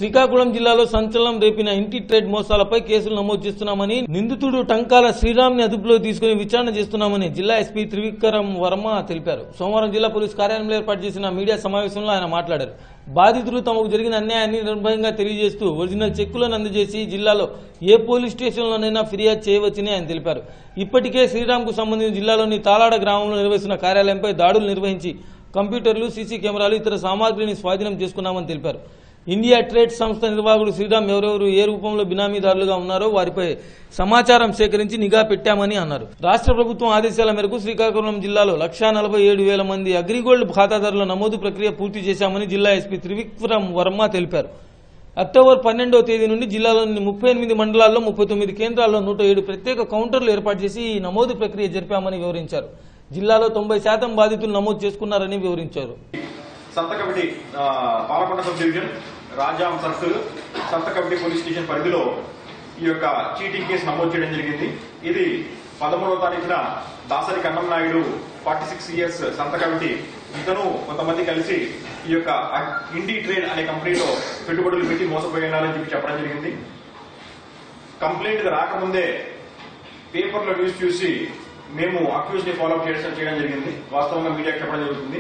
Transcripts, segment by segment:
శ్రీకాకుళం జిల్లాలో సంచలనం రేపిన ఇంటి ట్రేడ్ మోసాలపై కేసులు నమోదు చేస్తున్నామని నిందితుడు టంకాల శ్రీరామ్ ని అదుపులో తీసుకుని విచారణ చేస్తున్నామని జిల్లా ఎస్పీ త్రివిక్రమ్ వర్మ తెలిపారు సోమవారం జిల్లా పోలీస్ కార్యాలయంలో ఏర్పాటు చేసిన మీడియా సమావేశంలో ఆయన మాట్లాడారు బాధితులు తమకు జరిగిన అన్యాయాన్ని నిర్భయంగా తెలియజేస్తూ ఒరిజినల్ చెక్కులను అందజేసి జిల్లాలో ఏ పోలీస్ స్టేషన్లోనైనా ఫిర్యాదు చేయవచ్చని ఆయన తెలిపారు ఇప్పటికే శ్రీరామ్కు సంబంధించి జిల్లాలోని తాలాడ గ్రామంలో నిర్వహిస్తున్న కార్యాలయంపై దాడులు నిర్వహించి కంప్యూటర్లు సీసీ కెమెరాలు ఇతర సామాగ్రిని స్వాధీనం చేసుకున్నామని తెలిపారు ఇండియా ట్రేడ్ సంస్థ నిర్వాహకుడు శ్రీరామ్ ఎవరెవరు ఏ రూపంలో బినామీదారులుగా ఉన్నారో వారిపై సమాచారం సేకరించి నిఘా పెట్టామని అన్నారు రాష్ట్ర ప్రభుత్వం ఆదేశాల మేరకు శ్రీకాకుళం జిల్లాలో లక్షా నలభై ఏడు వేల మంది అగ్రిగోల్డ్ ఖాతాదారుల నమోదు ప్రక్రియ పూర్తి చేశామని జిల్లా ఎస్పీ త్రివిక్రమ్ వర్మ తెలిపారు అక్టోబర్ పన్నెండవ తేదీ నుండి జిల్లాలోని ముప్పై ఎనిమిది మండలాల్లో ముప్పై తొమ్మిది కేంద్రాల్లో నూట ఏడు ప్రత్యేక కౌంటర్లు ఏర్పాటు చేసి ఈ నమోదు ప్రక్రియ జరిపామని వివరించారు జిల్లాలో తొంభై శాతం బాధితులు నమోదు చేసుకున్నారని వివరించారు సంతకమిటి ఆ, Palakonda sub division Rajam circle Santhakaviti police station పరిధిలో ఈ యొక్క చీటింగ్ కేసు నమోదు చేయడం జరిగింది ఇది పదమూడవ తారీఖున Dasari Kannam Naidu forty six years Santhakaviti ఇతను కొంతమంది కలిసి ఈ యొక్క ఇండి ట్రేడ్ అనే కంపెనీలో పెట్టుబడులు పెట్టి మోసపోయినారని చెప్పి చెప్పడం జరిగింది కంప్లైంట్ రాకముందే పేపర్లో న్యూస్ చూసి మేము అక్యూజ్ ని ఫాలో అప్ చేయడం చేయడం జరిగింది వాస్తవంగా మీడియాకి చెప్పడం జరుగుతుంది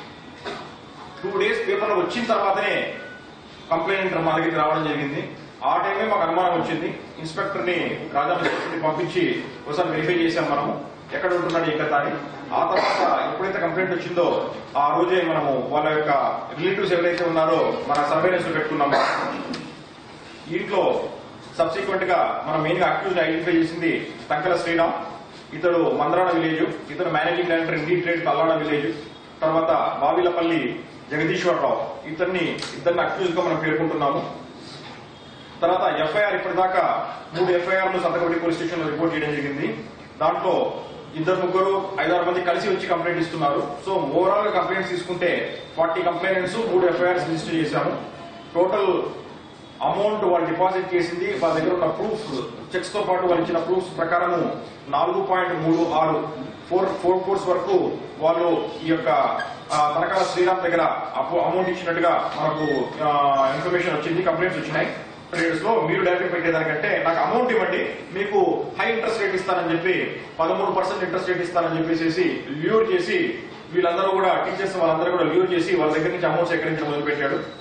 టూ డేస్ పేపర్ వచ్చిన తర్వాతనే కంప్లైంట్ మా దగ్గరికి రావడం జరిగింది ఆ టైమే మాకు అనుమానం వచ్చింది ఇన్స్పెక్టర్ ని రాజా ఇన్స్పెక్టర్ పంపించి ఒకసారి వెరిఫై చేశాం మనము ఎక్కడ ఉంటున్నాడు ఏ కథ అని ఆ తర్వాత ఎప్పుడైతే కంప్లైంట్ వచ్చిందో ఆ రోజే మనము వాళ్ళ యొక్క రిలేటివ్స్ ఎవరైతే ఉన్నారో మన సర్వేలెన్స్ లో పెట్టుకున్నాము ఇంట్లో సబ్సిక్వెంట్ గా మనం మెయిన్ గా అక్యూజ్ ఐడెంటిఫై చేసింది టంకల శ్రీరామ్ ఇతడు మందరాడ విలేజ్ ఇతడు managing director Indi Trade Tallada village తర్వాత బావిలపల్లి జగదీశ్వరరావు ఇతన్ని ఇద్దరిని అక్యూజ్ గా మనం పేర్కొంటున్నాము తర్వాత ఎఫ్ఐఆర్ ఇప్పటిదాకా మూడు ఎఫ్ఐఆర్లు సంతకబడి పోలీస్ స్టేషన్ లో రిపోర్ట్ చేయడం జరిగింది దాంట్లో ఇద్దరు ముగ్గురు ఐదారు మంది కలిసి వచ్చి కంప్లైంట్ ఇస్తున్నారు సో ఓవరాల్ గా కంప్లైంట్స్ తీసుకుంటే ఫార్టీ కంప్లైంట్స్ మూడు ఎఫ్ఐఆర్స్ రిజిస్టర్ చేశాము టోటల్ అమౌంట్ వాళ్ళు డిపాజిట్ చేసింది వాళ్ళ దగ్గర ఉన్న ప్రూఫ్ చెక్స్ తో పాటు వాళ్ళు ఇచ్చిన ప్రూఫ్స్ ప్రకారము నాలుగు పాయింట్ మూడు ఆరు ఫోర్ ఫోర్ కోర్స్ వరకు వాళ్ళు ఈ యొక్క ఆ, తనకాల శ్రీరామ్ దగ్గర అమౌంట్ ఇచ్చినట్టుగా మనకు ఇన్ఫర్మేషన్ వచ్చింది కంప్లైంట్స్ వచ్చినాయి ట్రేడర్స్ లో మీరు డైరెక్ట్ పెట్టేదానికంటే నాకు అమౌంట్ ఇవ్వండి మీకు హై ఇంట్రెస్ట్ రేట్ ఇస్తానని చెప్పి పదమూడు పర్సెంట్ ఇంట్రెస్ట్ రేట్ ఇస్తానని చెప్పేసి ల్యూర్ చేసి వీళ్ళందరూ కూడా టీచర్స్ వాళ్ళందరూ కూడా ల్యూర్ చేసి వాళ్ళ దగ్గర నుంచి అమౌంట్ సేకరించడం మొదలుపెట్టాడు